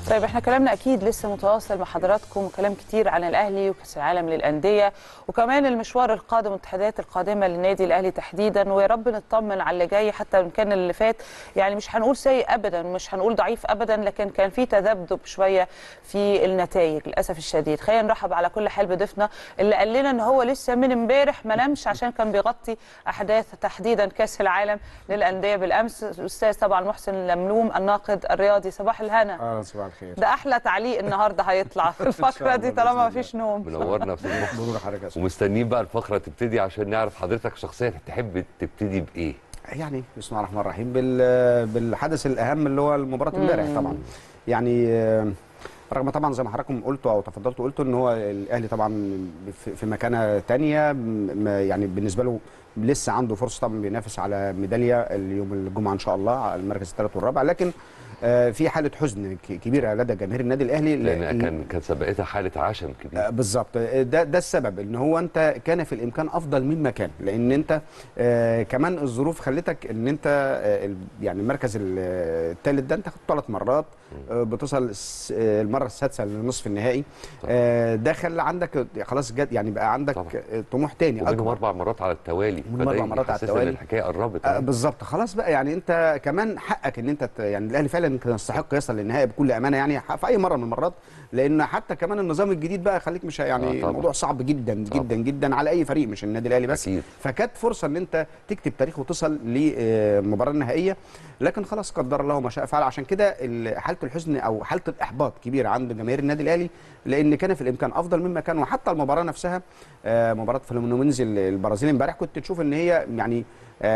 طيب احنا كلامنا اكيد لسه متواصل مع حضراتكم وكلام كتير عن الاهلي وكاس العالم للانديه وكمان المشوار القادم والتحديات القادمه للنادي الاهلي تحديدا ويا رب نطمن على اللي جاي حتى ان كان اللي فات يعني مش هنقول سيء ابدا مش هنقول ضعيف ابدا لكن كان في تذبذب شويه في النتائج للاسف الشديد خلينا نرحب على كل حال بضيفنا اللي قال لنا ان هو لسه من امبارح ما نامش عشان كان بيغطي احداث تحديدا كاس العالم للانديه بالامس الاستاذ طبعا محسن لملوم الناقد الرياضي صباح الهنا اه صباح الخير ده احلى تعليق النهارده هيطلع في الفقره دي طالما ما فيش نوم منورنا يا استاذ محسن مرور حضرتك يا أستاذ. ومستنيين بقى الفقره تبتدي عشان نعرف حضرتك شخصيا تحب تبتدي بايه يعني بسم الله الرحمن الرحيم بال- بالحدث الاهم اللي هو المباراه امبارح طبعا يعني آه، رغم طبعا زي ما حضراتكم قلتوا او تفضلتوا قلتوا ان هو الاهلي طبعا في في مكانه تانية م- يعني بالنسبه له لسه عنده فرصه طبعا بينافس على ميداليه اليوم الجمعه ان شاء الله على المركز الثالث والرابع لكن آه، في حاله حزن ك- كبيره لدى جماهير النادي الاهلي لان ل- كان كان سبقتها حاله عشم آه، كبير بالظبط ده ده السبب ان هو انت كان في الامكان افضل مما كان لان انت آه كمان الظروف خلتك ان انت آه ال- يعني المركز الثالث ده انت خدت ثلاث مرات آه بتصل الس- آه، المره السادسه لنصف النهائي آه ده خلى عندك خلاص جد يعني بقى عندك طبعا. آه، طموح تاني ومنهم اكبر اربع مرات على التوالي ومنهم أربع فده مرات على يحسسنا التوالي. ان الحكايه قربت آه بالظبط خلاص بقى يعني انت كمان حقك ان انت ت- يعني الاهلي فعلا كان يستحق يصل للنهائي بكل امانه يعني ح- في اي مره من المرات لان حتى كمان النظام الجديد بقى خليك مش آه يعني طبعا. الموضوع صعب جدا طبعا. جدا جدا على اي فريق مش النادي الاهلي بس أكيد. فكانت فرصه ان انت تكتب تاريخ وتصل للمباراه النهائيه لكن خلاص قدر الله ما شاء فعل عشان كده ال- حاله الحزن او حاله الاحباط كبيره عند جماهير النادي الاهلي لان كان في الامكان افضل مما كان وحتى المباراه نفسها آه، مباراه فلومينيز البرازيلي امبارح كنت تشوف ان هي يعني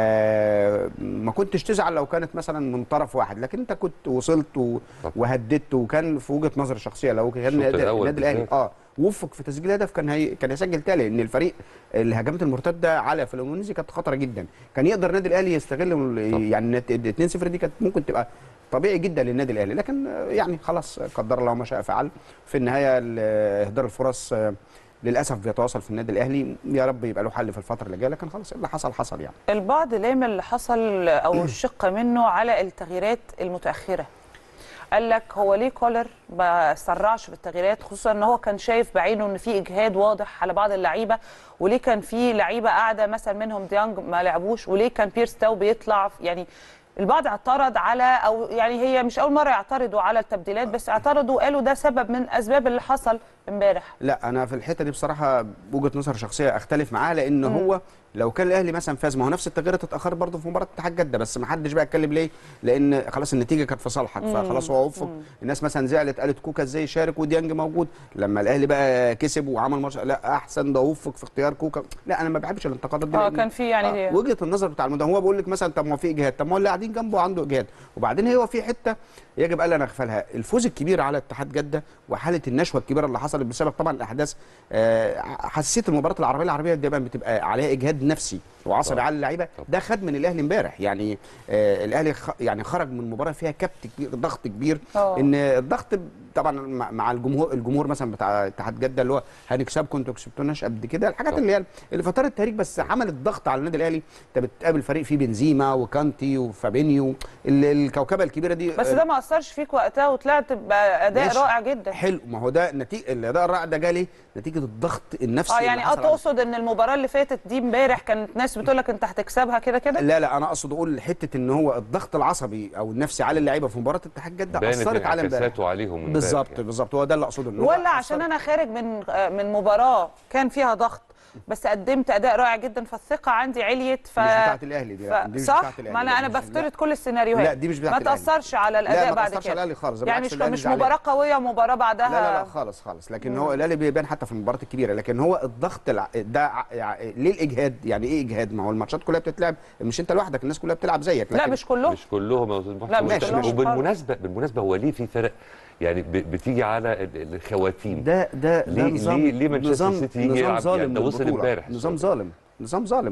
آه، ما كنتش تزعل لو كانت مثلا من طرف واحد لكن انت كنت وصلت و- طبعا. وهددت وكان في وجهه نظري الشخصيه لو كان الشوط النادي الأول النادي الاهلي بالذات. اه وفق في تسجيل هدف كان هي كان هيسجل تاني لان الفريق الهجمات المرتده على فلومينيزي كانت خطره جدا كان يقدر النادي الاهلي يستغل ال- يعني ال 2-0 دي كانت ممكن تبقى طبيعي جدا للنادي الاهلي لكن آه، يعني خلاص قدر الله ما شاء فعل في النهايه ال- اهدار الفرص آه، للاسف بيتواصل في النادي الاهلي يا رب يبقى له حل في الفتره اللي جايه لكن خلاص اللي حصل حصل يعني البعض لام اللي حصل او الشق منه على التغييرات المتاخره قال لك هو ليه كولر ما سرعش في التغييرات خصوصا ان هو كان شايف بعينه ان في اجهاد واضح على بعض اللعيبه وليه كان في لعيبه قاعده مثلا منهم ديانج ما لعبوش وليه كان بيرس تاو بيطلع يعني البعض اعترض على او يعني هي مش اول مره يعترضوا على التبديلات بس اعترضوا وقالوا ده سبب من اسباب اللي حصل امبارح لا انا في الحته دي بصراحه وجهه نظر شخصيه اختلف معاه لان هو لو كان الاهلي مثلا فاز ما هو نفس التغييرات اتاخرت برضه في مباراه اتحاد جده بس ما حدش بقى اتكلم ليه لان خلاص النتيجه كانت في صالحك فخلاص هو وفق الناس مثلا زعلت قالت كوكا ازاي يشارك وديانج موجود لما الاهلي بقى كسب وعمل ماتش لا احسن ده وفق في اختيار كوكا لا انا ما بحبش الانتقادات دي اه لأن- كان في يعني آه، وجهه النظر بتاع المدرب هو بيقول لك مثلا طب ما هو في اجهاد طب ما هو اللي قاعدين جنبه عنده اجهاد وبعدين هو في حته يجب الا نغفلها الفوز الكبير على اتحاد جده وحاله النشوه الكبيره اللي حصلت بسبب طبعا الاحداث آه، حسيت المباراه العربيه العربيه دايما بتبقى عليها اجهاد نفسي وعصبي طبعا. على اللعيبه طبعا. ده خد من الاهلي امبارح يعني آه، الاهلي خ- يعني خرج من مباراه فيها كبت كبير ضغط كبير آه. ان الضغط طبعا مع مع الجمهور الجمهور مثلا بتاع اتحاد جده اللي هو هنكسبكم انتوا كسبتوناش قد كده الحاجات طبعا. اللي هي اللي فترت التاريخ بس عملت ضغط على النادي الاهلي انت بتقابل فريق فيه بنزيما وكانتي وفابينيو ال- الكوكبه الكبيره دي بس ده ما اثرش فيك وقتها وطلعت باداء ماشي. رائع جدا حلو ما هو ده نتيجه الاداء الرائع ده جالي نتيجه الضغط النفسي اه اللي يعني اه حصل على- تقصد ان المباراه اللي فاتت دي امبارح كانت ناس بتقول لك انت هتكسبها كده كده لا لا انا اقصد اقول حته ان هو الضغط العصبي او النفسي على اللعيبه في مباراه اتحاد جده بانت اثرت على امبارح انعكاساته عليهم امبارح بالظبط يعني. بالظبط هو ده اللي اقصده ان هو ولا عشان أثر- انا خارج من آه، من مباراه كان فيها ضغط بس قدمت اداء رائع جدا فالثقه عندي عليت ف مش بتاعت الاهلي دي, لا، ف... دي مش صح بتاعت الاهلي ما انا لا، انا مش- بفترض كل السيناريوهات لا، دي مش بتاعت ما الأهلي. تاثرش على الاداء لا ما بعد تاثرش كده على الاهلي خالص يعني بالعكس مش الأهلي مش زعلان. مباراه قويه ومباراه بعدها لا لا لا خالص خالص لكن هو الاهلي بيبان حتى في المباريات الكبيره لكن هو الضغط الع... ده ع- يع- ليه الاجهاد يعني ايه اجهاد ما هو الماتشات كلها بتتلعب مش انت لوحدك الناس كلها بتلعب زيك لا لكن مش كلهم مش كلهم يا استاذ محسن. لا، مش وبالت- كلهم وبالمناسبه بالمناسبه هو ليه في فرق يعني ب- بتيجي على ال- الخواتيم ده ده ده ليه- نظام ليه- ليه مانشستر نظام سيتي يجي نظام يلعب؟ ظالم يعني ده وصل للبطولة. امبارح. نظام ظالم نظام ظالم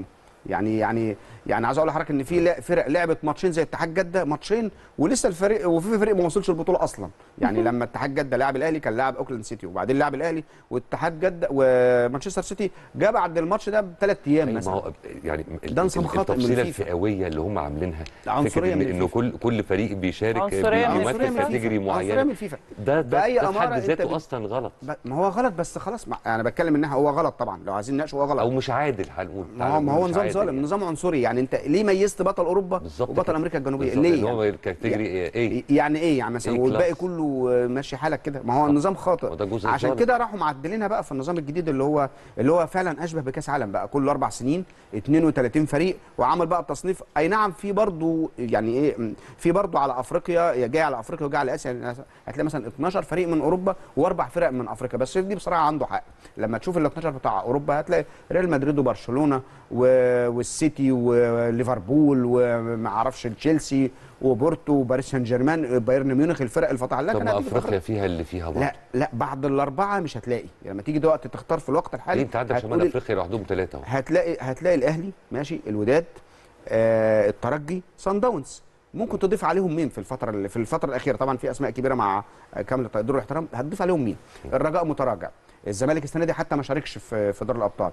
يعني يعني يعني عايز اقول لحضرتك ان في لا- فرق لعبت ماتشين زي اتحاد جده ماتشين ولسه الفريق وفي فريق ما وصلش البطوله اصلا يعني لما اتحاد جده لعب الاهلي كان لاعب اوكلاند سيتي وبعدين لعب الاهلي واتحاد جده ومانشستر سيتي جه بعد الماتش ده بثلاث ايام أي ما مثلا هو يعني ال- ده نظام ال- خاطئ من التفصيله الفيفا. الفئويه اللي هم عاملينها عنصرية فكره من إن- انه الفيفا. كل كل فريق بيشارك عنصرية من بيمثل الفيفا. كاتيجوري عنصرية معينه من الفيفا ده ده, بأي ده في أمارة حد أنت ذاته بت- اصلا غلط ب- ما هو غلط بس خلاص ما انا بتكلم انها هو غلط طبعا لو عايزين نناقش هو غلط او مش عادل هنقول ما هو ما هو مش نظام عادل ظالم يعني. نظام عنصري يعني انت ليه ميزت بطل اوروبا بالظبط وبطل كده. امريكا الجنوبيه بالظبط، ليه اللي هو يعني؟ الكاتيجوري ايه يعني ايه يعني مثلا إيه والباقي كلاس؟ كله ماشي حالك كده ما هو النظام خاطئ وده جزء عشان ظالم. كده راحوا معدلينها بقى في النظام الجديد اللي هو اللي هو فعلا اشبه بكاس عالم بقى كل اربع سنين 32 فريق وعمل بقى التصنيف اي نعم في برضو يعني ايه م، في برضو على افريقيا يا جاي على افريقيا وجاي على اسيا يعني هتلاقي مثلا 12 فريق من اوروبا واربع فرق من افريقيا بس دي بصراحه عنده حق لما تشوف ال 12 بتاع اوروبا هتلاقي ريال مدريد وبرشلونه و- والسيتي وليفربول وما اعرفش تشيلسي وبورتو وباريس سان جيرمان بايرن ميونخ الفرق الفاتحه طب لكن ما هتيجي في افريقيا فيها اللي فيها برضه لا لا بعد الاربعه مش هتلاقي لما تيجي دلوقتي تختار في الوقت الحالي ليه انت عندك هتقول شمال ال- افريقيا لوحدهم ثلاثه اهو هتلاقي هتلاقي الاهلي ماشي الوداد آه الترجي سان داونز ممكن تضيف عليهم مين في الفتره اللي في الفتره الاخيره طبعا في اسماء كبيره مع آه، كامل التقدير والاحترام هتضيف عليهم مين الرجاء متراجع الزمالك السنه دي حتى ما شاركش في في دوري الابطال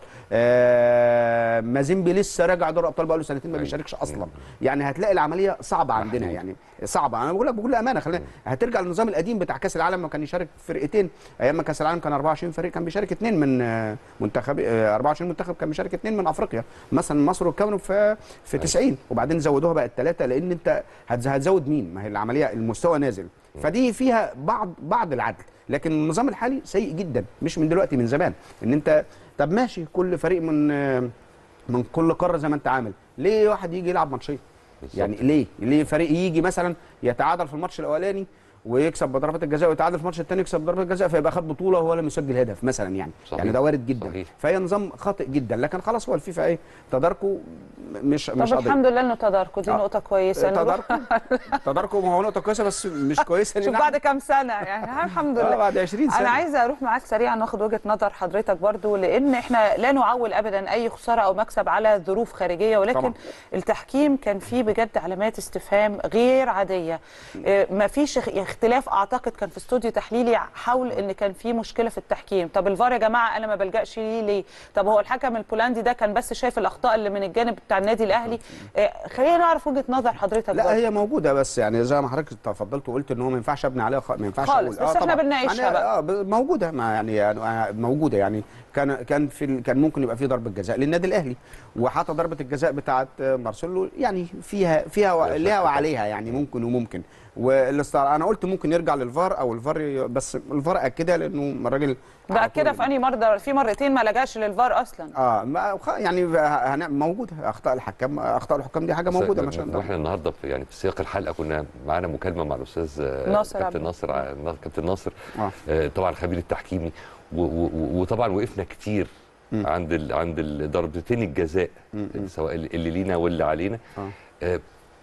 آه مازيمبي لسه راجع دوري الابطال بقى له سنتين ما أيوة. بيشاركش اصلا يعني هتلاقي العمليه صعبه عندنا محدود. يعني صعبه انا بقول لك بكل امانه خلينا هترجع للنظام القديم بتاع كاس العالم ما كان يشارك فرقتين ايام ما كاس العالم كان 24 فريق كان بيشارك اثنين من آه، منتخب آه، 24 منتخب كان بيشارك اثنين من افريقيا مثلا مصر والكاميرون في في 90 وبعدين زودوها بقت ثلاثه لان انت هتز- هتزود مين ما هي العمليه المستوى نازل فدي فيها بعض بعض العدل لكن النظام الحالي سيء جدا مش من دلوقتي من زمان ان انت طب ماشي كل فريق من آه، من كل قاره زي ما انت عامل ليه واحد يجي يلعب ماتشين بالظبط. يعني ليه ليه فريق يجي مثلا يتعادل في الماتش الاولاني ويكسب بضربات الجزاء ويتعادل في الماتش الثاني يكسب بضربات الجزاء فيبقى خد بطوله وهو لم يسجل هدف مثلا يعني صحيح. يعني ده وارد جدا صحيح. فهي نظام خاطئ جدا لكن خلاص هو الفيفا ايه تداركه مش مش طب قضيه الحمد لله انه تداركوا دي آه. نقطه كويسه نروح- تداركه تداركه ما هو نقطه كويسه بس مش كويسه شوف لأن بعد كام سنه يعني الحمد آه، لله بعد 20 سنه انا عايزه اروح معاك سريعا ناخد وجهه نظر حضرتك برضو لان احنا لا نعول ابدا اي خساره او مكسب على ظروف خارجيه ولكن طبعاً. التحكيم كان فيه بجد علامات استفهام غير عاديه ما فيش اختلاف اعتقد كان في استوديو تحليلي حول ان كان في مشكله في التحكيم طب الفار يا جماعه انا ما بلجاش ليه ليه طب هو الحكم البولندي ده كان بس شايف الاخطاء اللي من الجانب بتاع النادي الاهلي آه، خلينا نعرف وجهه نظر حضرتك لا برضو. هي موجوده بس يعني زي ما حضرتك تفضلت وقلت ان هو ما ينفعش ابني عليها خ... ما ينفعش خالص، اقول بس احنا طبعاً. بنناقشها يعني بقى. اه ب- موجوده ما يعني, يعني موجوده يعني كان كان في ال... كان ممكن يبقى في ضربه جزاء للنادي الاهلي وحتى ضربه الجزاء بتاعه مارسيلو يعني فيها فيها و... لا شك ليها طبعاً. وعليها يعني ممكن وممكن والاستع... انا قلت ممكن يرجع للفار او الفار ي... بس الفار اكدها لانه الراجل بقى على كده طول- في انهي مره في مرتين ما لجاش للفار اصلا اه ما خ- يعني هن- موجوده اخطاء الحكام اخطاء الحكام دي حاجه بس موجوده ما شاء الله واحنا النهارده في يعني في سياق الحلقه كنا معانا مكالمه مع الاستاذ آه، ناصر كابتن عبد. ناصر ع- كابتن ناصر آه. آه، طبعا الخبير التحكيمي و- و- و- وطبعا وقفنا كتير مم. عند ال عند ال- ضربتين الجزاء مم. سواء اللي لينا واللي علينا آه. آه،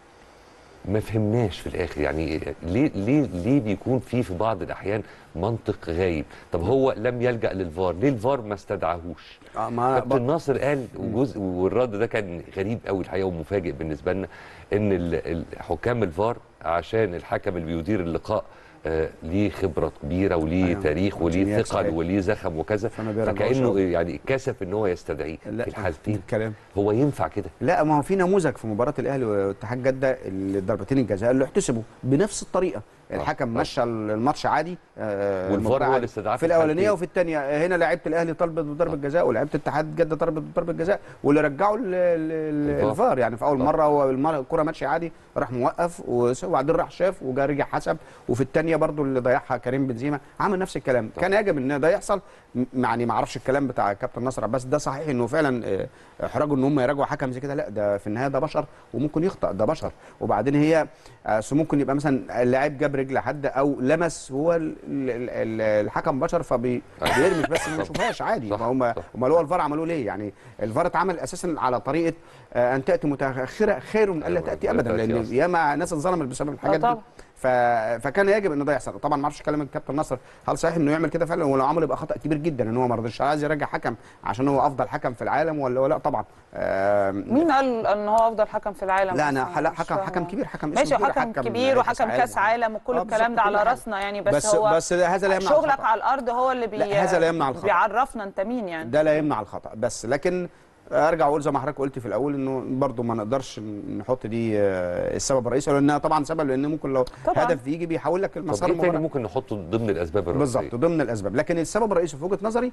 ما فهمناش في الاخر يعني ليه ليه ليه بيكون في في بعض الاحيان منطق غايب طب هو لم يلجا للفار ليه الفار ما استدعاهوش آه ما كابتن ناصر قال وجزء والرد ده كان غريب قوي الحقيقه ومفاجئ بالنسبه لنا ان ال- ال- حكام الفار عشان الحكم اللي بيدير اللقاء آه ليه خبره كبيره وليه أيوة. تاريخ وليه إمكانيات ثقل صحيح. وليه زخم وكذا فما بيرجعوش فكانه أوي. يعني كسف ان هو يستدعيه لا في الحالتين الكلام هو ينفع كده لا ما هو في نموذج في مباراه الاهلي واتحاد جده اللي ضربتين الجزاء اللي احتسبوا بنفس الطريقه الحكم آه. مشى الماتش عادي آه، والفار المباراة هو عادي. اللي استدعاه في في الاولانيه الحالتين. وفي الثانيه هنا لعيبه الاهلي طلبت بضربه آه. جزاء ولعيبه اتحاد جده طلبت بضربه جزاء واللي رجعوا ال- ال- الفار. الفار يعني في اول آه. مره هو المره الكره ماشيه عادي راح موقف وس- وبعدين راح شاف وجا رجع حسب وفي الثانيه برضو اللي ضيعها كريم بنزيما عمل نفس الكلام كان يجب ان ده يحصل م- يعني ما اعرفش الكلام بتاع كابتن نصر عباس ده صحيح انه فعلا آه، احراجوا ان هم يراجعوا حكم زي كده لا ده في النهايه ده بشر وممكن يخطا ده بشر وبعدين هي آه، أصل ممكن يبقى مثلا اللاعب جاب رجل حد او لمس هو ال- ال- ال- الحكم بشر فبيرمي بس ما يشوفهاش عادي صح، فهم صح. امال هو الفار عملوه ليه يعني الفار اتعمل اساسا على طريقه آه، ان تاتي متاخره خير من الا أيوة، تاتي ألا ابدا تأتي لان أصلاً. ياما ناس اتظلمت بسبب الحاجات دي طبعاً. ف... فكان يجب ان ده يحصل طبعا ما اعرفش كلام الكابتن نصر هل صحيح انه يعمل كده فعلا ولو عمل يبقى خطا كبير جدا ان هو ما رضيش عايز يرجع حكم عشان هو افضل حكم في العالم ولا لا طبعا آم، مين قال ان هو افضل حكم في العالم لا انا أصلاً؟ لا مش حكم فاهمة. حكم كبير حكم اسمه ماشي كبير، حكم كبير وحكم كاس عالم وكل آه، الكلام ده بالظبط، على كل حاجة. راسنا يعني بس, بس هو بس هذا لا يمنع شغلك الخطأ. على الارض هو اللي بي لا، هذا لا يمنع الخطأ. بيعرفنا انت مين يعني ده لا يمنع الخطا بس لكن ارجع واقول زي ما حضرتك قلت في الاول انه برضه ما نقدرش نحط دي آه، السبب الرئيسي لانها طبعا سبب لان ممكن لو طبعاً. هدف يجي بيحول لك طب المسار ايه تاني المباراة. ممكن نحطه ضمن الاسباب الرئيسيه بالظبط ضمن الاسباب لكن السبب الرئيسي في وجهه نظري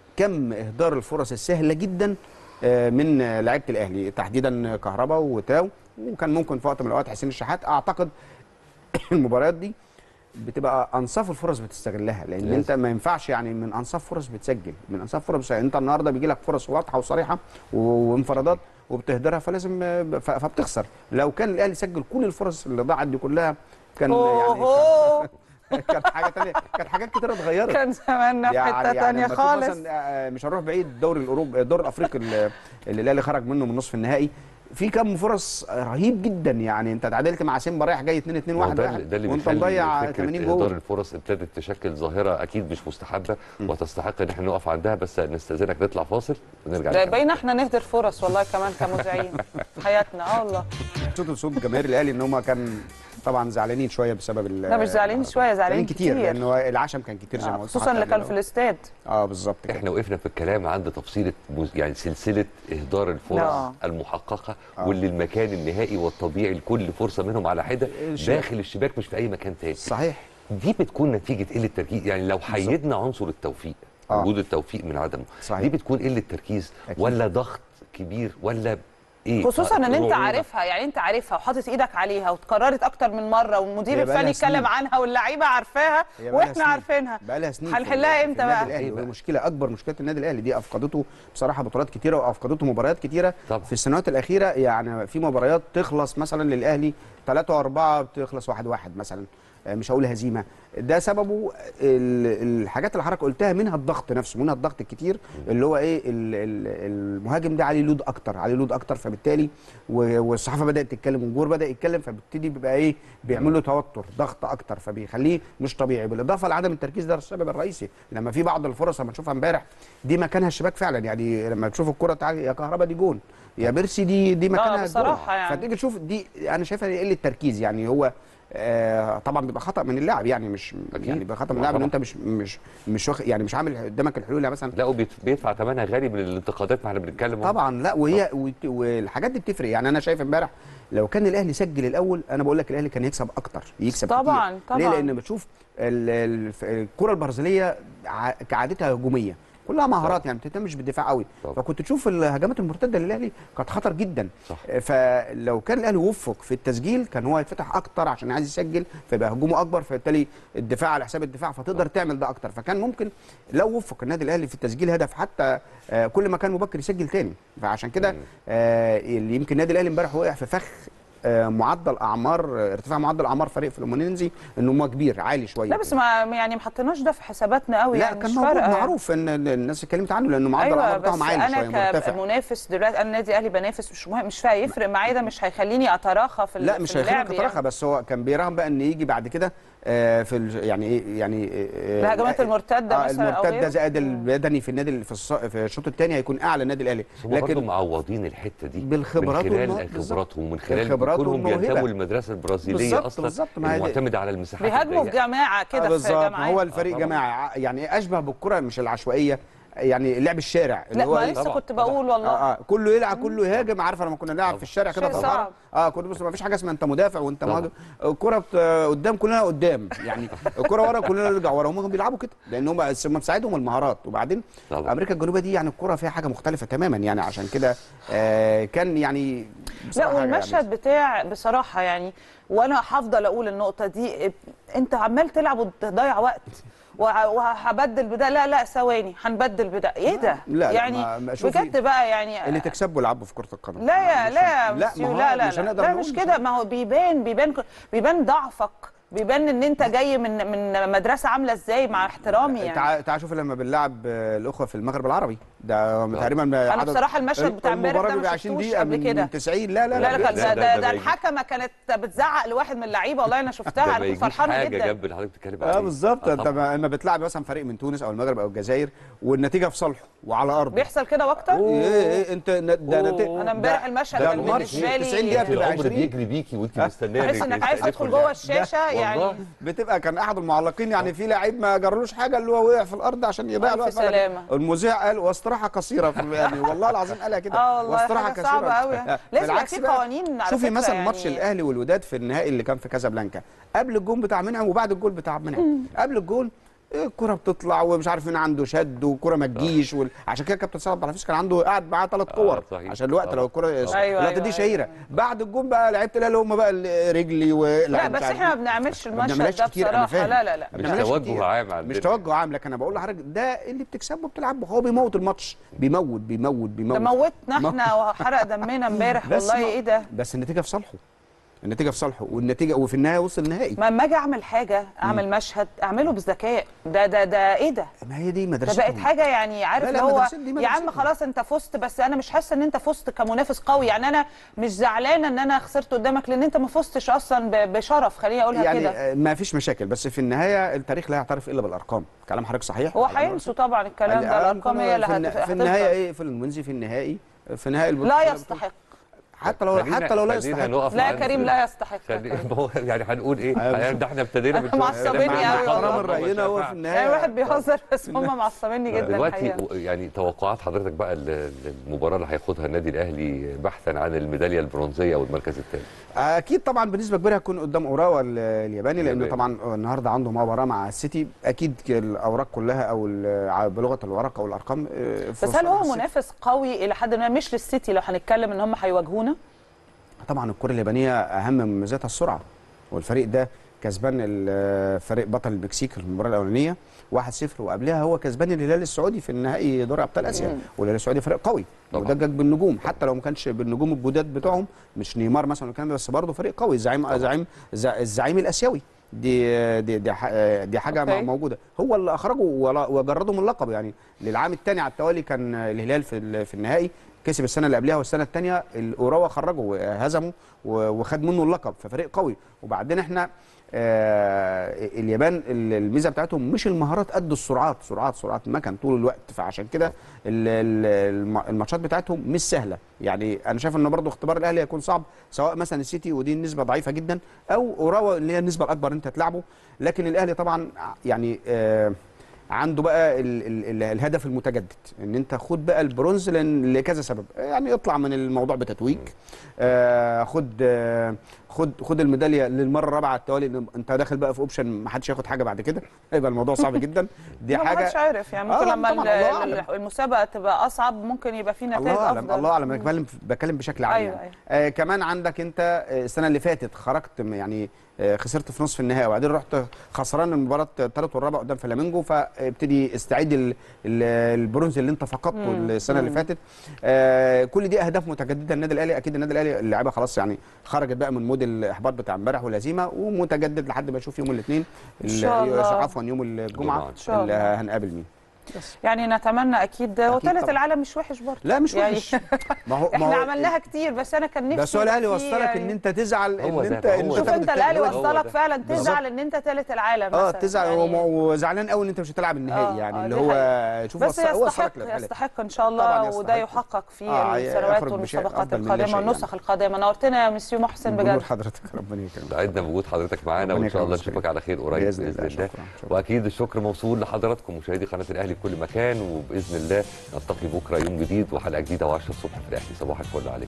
كم اهدار الفرص السهله جدا آه، من آه، لعيبه الاهلي تحديدا كهربا وتاو وكان ممكن في وقت من الاوقات حسين الشحات اعتقد المباريات دي بتبقى انصاف الفرص بتستغلها لان لازم. انت ما ينفعش يعني من انصاف فرص بتسجل من انصاف فرص بتسجل. انت النهارده بيجي لك فرص واضحه وصريحه و- وانفرادات وبتهدرها فلازم آه، ف- فبتخسر لو كان الاهلي سجل كل الفرص اللي ضاعت دي كلها كان يعني اوه كانت حاجه ثانيه كانت حاجات كتير اتغيرت كان زماننا في حته تانية لما تشوف خالص مثلا آه، مش هنروح بعيد الدوري الاوروبي الدوري الافريقي اللي اللي الاهلي خرج منه من نصف النهائي في كم فرص رهيب جدا يعني انت تعادلت مع سيمبا رايح جاي 2 2 ما هو 1 ده اللي- 1 ده اللي وانت بيخلي مضيع فكرة 80 اهدار جول الفرص ابتدت تشكل ظاهره اكيد مش مستحبه وتستحق ان احنا نقف عندها بس نستاذنك نطلع فاصل ونرجع ده نكمل. باين احنا نهدر فرص والله كمان كمذيعين في حياتنا اه والله صوت صوت جماهير الاهلي ان هم كان طبعا زعلانين شويه بسبب ال- لا مش زعلانين شويه زعلانين كتير كتير لان هو العشم كان كتير زي ما آه، قلت خصوصا اللي حتى كان في الاستاد اه بالظبط كده احنا وقفنا في الكلام عند تفصيله مز- يعني سلسله اهدار الفرص آه. المحققه آه. واللي المكان النهائي والطبيعي لكل فرصه منهم على حده الشباك. داخل الشباك مش في اي مكان تاني صحيح دي بتكون نتيجه قله تركيز يعني لو حيدنا عنصر التوفيق آه. وجود التوفيق من عدمه صحيح. دي بتكون قله تركيز أكيد. ولا ضغط كبير ولا ايه خصوصا ان انت رعونة. عارفها يعني انت عارفها وحاطط ايدك عليها واتكررت اكتر من مره والمدير هي بقالها الفني اتكلم سنين. عنها واللعيبه عارفاها هي بقالها واحنا سنين. عارفينها بقى لها سنين في هنحلها ال- امتى في النادي بقى؟ الاهلي إيه بقى؟ وهي مشكله اكبر مشكله النادي الاهلي دي افقدته بصراحه بطولات كتيره وافقدته مباريات كتيره طبعا. في السنوات الاخيره يعني في مباريات تخلص مثلا للاهلي 3 و4 بتخلص 1 1 مثلا آه، مش هقول هزيمه ده سببه ال- الحاجات اللي حضرتك قلتها منها الضغط نفسه منها الضغط الكتير اللي هو ايه ال- ال- المهاجم ده عليه لود اكتر عليه لود اكتر فبالتالي و- والصحافه بدات تتكلم والجمهور بدا يتكلم فبيبتدي بيبقى ايه بيعمل له توتر ضغط اكتر فبيخليه مش طبيعي بالاضافه لعدم التركيز ده السبب الرئيسي لما في بعض الفرص لما نشوفها امبارح دي مكانها الشباك فعلا يعني لما تشوف الكره تعالى يا كهربا دي جون يا بيرسي دي دي مكانها الجون. بصراحة يعني. فتيجي تشوف دي انا شايفها دي قله تركيز يعني هو آه طبعا بيبقى خطا من اللاعب يعني مش أكيد. يعني بيبقى خطا من اللاعب ان طبعاً. انت مش مش مش واخد يعني مش عامل قدامك الحلول يعني مثلا لا وبيت- بيدفع ثمنها غالي من الانتقادات ما احنا بنتكلم أهو. طبعا لا وهي وت- والحاجات دي بتفرق يعني انا شايف امبارح لو كان الاهلي سجل الاول انا بقول لك الاهلي كان يكسب اكتر يكسب طبعاً، كتير. طبعاً. ليه لان بتشوف ال- ال- الكره البرازيليه ع- كعادتها هجوميه كلها مهارات يعني ما بتهتمش بالدفاع قوي طبعاً. فكنت تشوف الهجمات المرتده للاهلي كانت خطر جدا صح. فلو كان الاهلي وفق في التسجيل كان هو يتفتح اكتر عشان عايز يسجل فيبقى هجومه اكبر فبالتالي الدفاع على حساب الدفاع فتقدر تعمل ده اكتر فكان ممكن لو وفق النادي الاهلي في التسجيل هدف حتى آه، كل ما كان مبكر يسجل تاني فعشان كده آه، اللي يمكن النادي الاهلي امبارح وقع في فخ آه، معدل اعمار آه، ارتفاع معدل اعمار فريق فلومينينزي ان هو كبير عالي شويه لا بس ما يعني ما حطيناش ده في حساباتنا قوي لا يعني كان مش موجود فارقه معروف ان الناس اتكلمت عنه لانه معدل ايوه الاعمار بس بتاعهم عالي شويه انا مرتفع كمنافس دلوقتي انا النادي الاهلي بنافس مش مهم مش هيفرق معايا ده مش هيخليني اتراخى في ال- لا في مش اللعب هيخليك تراخى بس هو كان بيراهن بقى ان يجي بعد كده آه، في ال- يعني ايه يعني آه، الهجمات آه، المرتدة آه، مثلا أو المرتده غيره؟ زائد البدني في النادي في الص- في الشوط الثاني هيكون اعلى النادي الاهلي هم برضه لكن معوضين الحته دي بالخبرات من والمو- خلال بالظبط. خبراتهم ومن خلال الخبرات كونهم والموهبة. بينتموا للمدرسه البرازيليه بالظبط، اصلا بالظبط، ما هي دي- المعتمده على المساحات بيهاجموا في الضيقة. جماعه كده آه، في بالظبط جماعات هو الفريق آه، طبعاً. جماعي ع- يعني اشبه بالكره مش العشوائيه يعني لعب الشارع لا هو ما إيه؟ لسه طبعاً، كنت بقول والله اه اه كله يلعب كله يهاجم عارفه لما كنا نلعب في الشارع كده شيء في الغرب صعب. اه كنت بص ما فيش حاجه اسمها انت مدافع وانت طبعاً. مهاجم الكره بت- قدام كلنا قدام يعني الكره ورا كلنا نرجع ورا هم كانوا بيلعبوا كده لان هم هم مساعدهم المهارات وبعدين طبعاً. امريكا الجنوبيه دي يعني الكره فيها حاجه مختلفه تماما يعني عشان كده آه كان يعني لا بصراحة والمشهد يعني بتاع بصراحه يعني وانا هفضل اقول النقطه دي انت عمال تلعب وتضيع وقت وه- وهبدل بده لا لا ثواني هنبدل بده ايه ده لا، يعني ما- ما شوفي، بجد بقى يعني اللي تكسبه يلعبوا في كرة القدم لا يا مش- لا يا لا مسيو، ما هو لا لا مش لا, هنقدر لا نقول مش كده ما هو بيبان بيبان بيبان ضعفك بيبان ان انت جاي من من مدرسه عامله ازاي مع احترامي يعني تعال تعال شوف لما بنلعب آه، الاخوه في المغرب العربي ده تقريبا انا بصراحه المشهد بتاع امبارح ده المباراه ما بيبقى 20 شفتوش دقيقه قبل من كده 90 لا لا لا لا لا، كان لا، ده, ده- ده, ده ده ما الحكمه كانت بتزعق لواحد من اللعيبه والله انا شفتها ده ما انا كنت يجيش فرحانه حاجه جدا جنب اللي حضرتك بتتكلم عليه اه بالظبط آه انت طبعاً. ما- اما بتلعب مثلا فريق من تونس او المغرب او الجزائر والنتيجه في صالحه وعلى ارضه بيحصل كده واكتر ايه ايه انت ن- ده أوه. نت- انا امبارح ده- المشهد ده كان الماتش بالنسبه 90 لي دقيقة انت بتبقى العمر 20. بيجري بيكي وانت مستنيه تحس انك عايز تدخل تدخل جوه اللعب. الشاشه والله. يعني بتبقى كان احد المعلقين يعني في لعيب ما جرلوش حاجه اللي هو وقع في الارض عشان يضيع ألف الوقت سلامة. المذيع قال واستراحه قصيره في يعني والله العظيم قالها كده اه والله واستراحه حاجه كثيره صعبه قوي لازم يبقى بالعكس في بقى، قوانين على شوفي فكرة مثلا يعني ماتش الاهلي والوداد في النهائي اللي كان في كازابلانكا قبل الجول بتاع منعم وبعد الجول بتاع منعم قبل الجول إيه، الكرة بتطلع ومش عارف مين عنده شد وكرة ما تجيش وال... عشان كده كابتن سعد عبد الحفيظ كان عنده قاعد معاه ثلاث كور صحيح. عشان الوقت آه. لو الكرة أيوة، اللقطة أيوة، دي شهيرة أيوة. بعد الجول بقى لعيبه الاهلي هم بقى اللي رجلي و... لا بس احنا ما بنعملش المشهد بنعملهاش ده كتير، أنا بصراحه فاهم. لا لا لا ما مش بنعملهاش توجه كتير. عام عندنا. مش توجه عام لكن انا بقول لحضرتك ده اللي بتكسبه بتلعبه هو بيموت الماتش بيموت بيموت بيموت ده موتنا احنا وحرق دمنا امبارح بس والله ما- ايه ده بس النتيجه في صالحه النتيجه في صالحه والنتيجه وفي النهايه وصل النهائي ما اما اجي اعمل حاجه اعمل مشهد اعمله بذكاء ده ده ده ايه ده ما هي دي ده مدرستهم بقت حاجه يعني عارف لا، لا، اللي هو مدرستهم دي يا عم مدرستهم. خلاص انت فزت بس انا مش حاسه ان انت فزت كمنافس قوي يعني انا مش زعلانه ان انا خسرت قدامك لان انت ما فزتش اصلا ب- بشرف خليني اقولها يعني كده آه، ما فيش مشاكل بس في النهايه التاريخ لا يعترف الا بالارقام كلام حضرتك صحيح هو على هينسوا طبعا الكلام ده آه، الارقام هي اللي في, الن- هت- في النهايه هتفضل. ايه في المنزي في النهائي في نهائي البطولة- لا يستحق حتى لو خلينا- حتى لو لا خلينا يستحق نقف لا عند- كريم لا يستحق خلي... يا كريم. ما هو يعني هنقول ايه؟ أيوة. يعني ده احنا ابتدينا من شوية. معصبيني مع أوي احترام والله. راينا هو في يعني النهايه الواحد بيهزر بس هم معصبيني جدا دلوقتي الحقيقه يعني توقعات حضرتك بقى ل- للمباراه اللي هياخدها النادي الاهلي بحثا عن الميداليه البرونزيه والمركز الثالث اكيد طبعا بنسبه كبيره هيكون قدام اوراوا ال- الياباني لانه الياباني. طبعا النهارده عنده مباراه مع السيتي اكيد الاوراق كلها او ال- بلغه الورق او الارقام آه، في بس هل صالح هو السيتي. منافس قوي الى حد ما مش للسيتي لو هنتكلم ان هم هيواجهونا طبعا الكره اليابانيه اهم من مميزاتها السرعه والفريق ده كسبان ال- فريق بطل المكسيك في المباراه الاولانيه 1-0 وقبلها هو كسبان الهلال السعودي في النهائي دوري ابطال اسيا والهلال السعودي فريق قوي طبعاً. ودجج بالنجوم حتى لو ما كانش بالنجوم الجداد بتوعهم مش نيمار مثلا والكلام ده بس برضه فريق قوي زعيم زعيم زع- الزعيم الاسيوي دي دي دي, ح- دي حاجه أوكي. موجوده هو اللي اخرجه ولا- وجردهم اللقب يعني للعام الثاني على التوالي كان الهلال في ال- في النهائي كسب السنه اللي قبلها والسنه الثانيه الاوراوا خرجه هزمه و- وخد منه اللقب ففريق قوي وبعدين احنا آه اليابان ال- الميزه بتاعتهم مش المهارات قد السرعات سرعات سرعات مكن طول الوقت فعشان كده ال- ال- الم- الماتشات بتاعتهم مش سهله يعني انا شايف ان برضو اختبار الاهلي هيكون صعب سواء مثلا السيتي ودي النسبه ضعيفه جدا او اوراوا اللي هي النسبه الاكبر انت تلعبه لكن الاهلي طبعا يعني آه عنده بقى ال ال ال الهدف المتجدد ان انت خد بقى البرونز لان لكذا سبب يعني اطلع من الموضوع بتتويج آه خد آه خد خد الميداليه للمره الرابعه على التوالي إن انت داخل بقى في اوبشن ما حدش ياخد حاجه بعد كده هيبقى الموضوع صعب جدا دي ما حاجه حدش عارف يعني آه، ممكن لما طبعاً، ال- الله ال- أعلم. المسابقه تبقى اصعب ممكن يبقى في نتائج الله اعلم افضل الله اعلم انا بتكلم بتكلم بشكل عام أيوة، يعني. أيوة. آه كمان عندك انت آه، السنه اللي فاتت خرجت م- يعني آه خسرت في نصف النهائي وبعدين رحت خسران المباراه الثالث والرابع قدام فلامينجو فابتدي استعيد ال- ال- البرونز اللي انت فقدته السنه اللي فاتت آه كل دي اهداف متجدده النادي الاهلي اكيد النادي الاهلي اللعيبه خلاص يعني خرجت بقى من مود الاحباط بتاع امبارح والهزيمه ومتجدد لحد ما اشوف يوم الاثنين إن شاء الله. عفوا يوم الجمعة الجمعه إن شاء اللي الله. هنقابل مين يعني نتمنى اكيد وثالث طبعاً. العالم مش وحش برضه لا مش يعني وحش ما هو احنا ما هو عملناها كتير بس انا كان نفسي بس هو الاهلي يبقى في وصلك يعني- ان انت تزعل هو ان ده، انت هو ان ده. شوف تاخد انت التالت. الاهلي هو وصلك ده. فعلا بالظبط. تزعل ان انت ثالث العالم اه مثلاً. تزعل يعني وم- وزعلان قوي ان انت مش هتلعب النهائي آه، يعني آه، اللي دي هو حقيقة. شوف بس وصل- هو وصلك يستحق للحالة. يستحق ان شاء طبعاً الله وده يستحق. يحقق في آه، السنوات يخرج بشيء والمسابقات أفضل من لا القادمه شيء يعني. والنسخ القادمه نورتنا يا مسيو محسن بنور بجد حضرتك ربنا يكرمك سعدنا بوجود حضرتك معانا ربنا وان شاء الله يكرمك. نشوفك على خير قريب بإذن باذن, الله. الله شكراً، شكراً. واكيد الشكر موصول لحضراتكم مشاهدي قناه الاهلي في كل مكان وباذن الله نلتقي بكره يوم جديد وحلقه جديده و10 الصبح في الاهلي صباح الفل عليكم